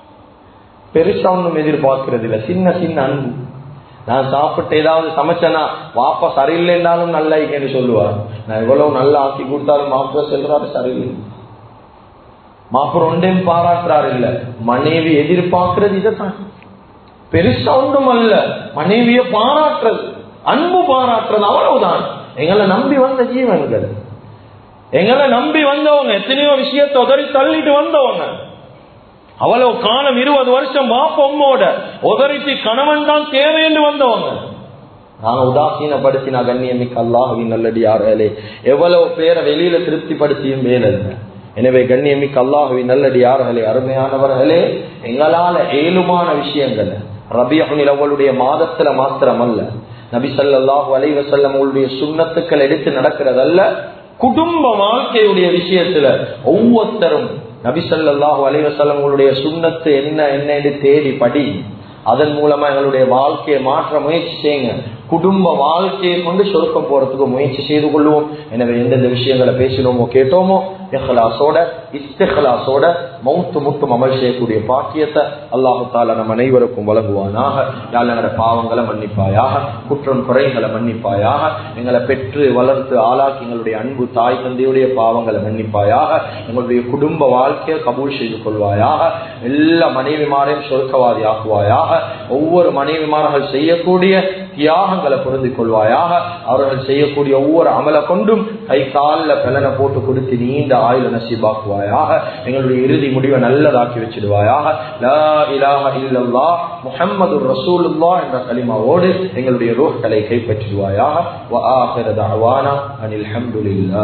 பெருசா ஒன்றும் எதிர்பார்க்கறது இல்ல சின்ன சின்ன அன்பு நான் சாப்பிட்டு ஏதாவது சமைச்சேனா வாப்பா சரியில்லைன்னாலும் நல்லா இருக்கேன்னு சொல்லுவார் நான் எவ்வளவு நல்லா ஆக்கி கொடுத்தாலும் மாப்பிள்ள செல்றாரு சரியில்லை மாப்பிள்ள ஒன்றையும் பாராட்டுறாரு இல்ல மனைவி எதிர்பார்க்கிறது இதைத்தான் பெருசா ஒன்றும் அல்ல மனைவிய பாராட்டுறது அன்பு பாராட்டுறது அவ்வளவுதான் எங்களை நம்பி வந்த ஜீவன்கள் எங்களை நம்பி வந்தவங்க எத்தனையோ விஷயத்தை உதறி தள்ளிட்டு வந்தவங்க அவ்வளவு காலம் இருபது வருஷம் மாப்பொம்மோட உதறிட்டு கணவன் தான் தேவைன்னு வந்தவங்க நாங்க உதாசீனப்படுத்தினா கண்ணியமிக்க அல்லாஹுவின் நல்லடியார்களே எவ்வளவு பேரை வெளியில திருப்திப்படுத்தியும் வேலை எனவே கண்ணியமிக்க அல்லாஹுவின் நல்லடியார்களே அருமையானவர்களே எங்களால ஏழுமான விஷயங்கள் ரபியனில் அவளுடைய மாதத்துல மாத்திரம் அல்ல நபி சல்லாஹூ அலைவசல்லம் அவளுடைய சுண்ணத்துக்கள் எடுத்து நடக்கிறதல்ல குடும்ப வாழ்க்கையுடைய விஷயத்துல ஒவ்வொருத்தரும் நபிசல்லாஹு அலைவசல்லம் உங்களுடைய சுண்ணத்து என்ன என்ன தேடி படி அதன் மூலமா எங்களுடைய வாழ்க்கையை மாற்ற முயற்சி செய்யுங்க குடும்ப வாழ்க்கையை கொண்டு சொருக்கம் போறதுக்கு முயற்சி செய்து கொள்வோம் எனவே எந்தெந்த விஷயங்களை பேசினோமோ கேட்டோமோ இஹ்லாசோட இஸ்திஹலாசோட மௌத்து முட்டும் அமல் செய்யக்கூடிய பாக்கியத்தை அல்லாஹு தாலா நம் அனைவருக்கும் வழங்குவானாக யாழனோட பாவங்களை மன்னிப்பாயாக குற்றம் குறைகளை மன்னிப்பாயாக எங்களை பெற்று வளர்த்து ஆளாக்கி எங்களுடைய அன்பு தாய் தந்தையுடைய பாவங்களை மன்னிப்பாயாக எங்களுடைய குடும்ப வாழ்க்கையை கபூல் செய்து கொள்வாயாக எல்லா மனைவிமாரையும் சொர்க்கவாதி ஆக்குவாயாக ஒவ்வொரு மனைவிமார்கள் செய்யக்கூடிய தியாகங்களை பொருந்தி கொள்வாயாக அவர்கள் செய்யக்கூடிய ஒவ்வொரு அமலை கொண்டும் கை காலில் பலனை போட்டு கொடுத்து நீண்ட ஆயுள நசீபாக்குவாயாக எங்களுடைய இறுதி முடிவை நல்லதாக்கி வச்சிடுவாயாக லா இலாஹ இல்லல்லா முஹம்மது ரசூலுல்லா என்ற கலிமாவோடு எங்களுடைய ரோஹ்களை கைப்பற்றிடுவாயாக வ ஆஹிர தஅவானா அனில் ஹம்துலில்லாஹ்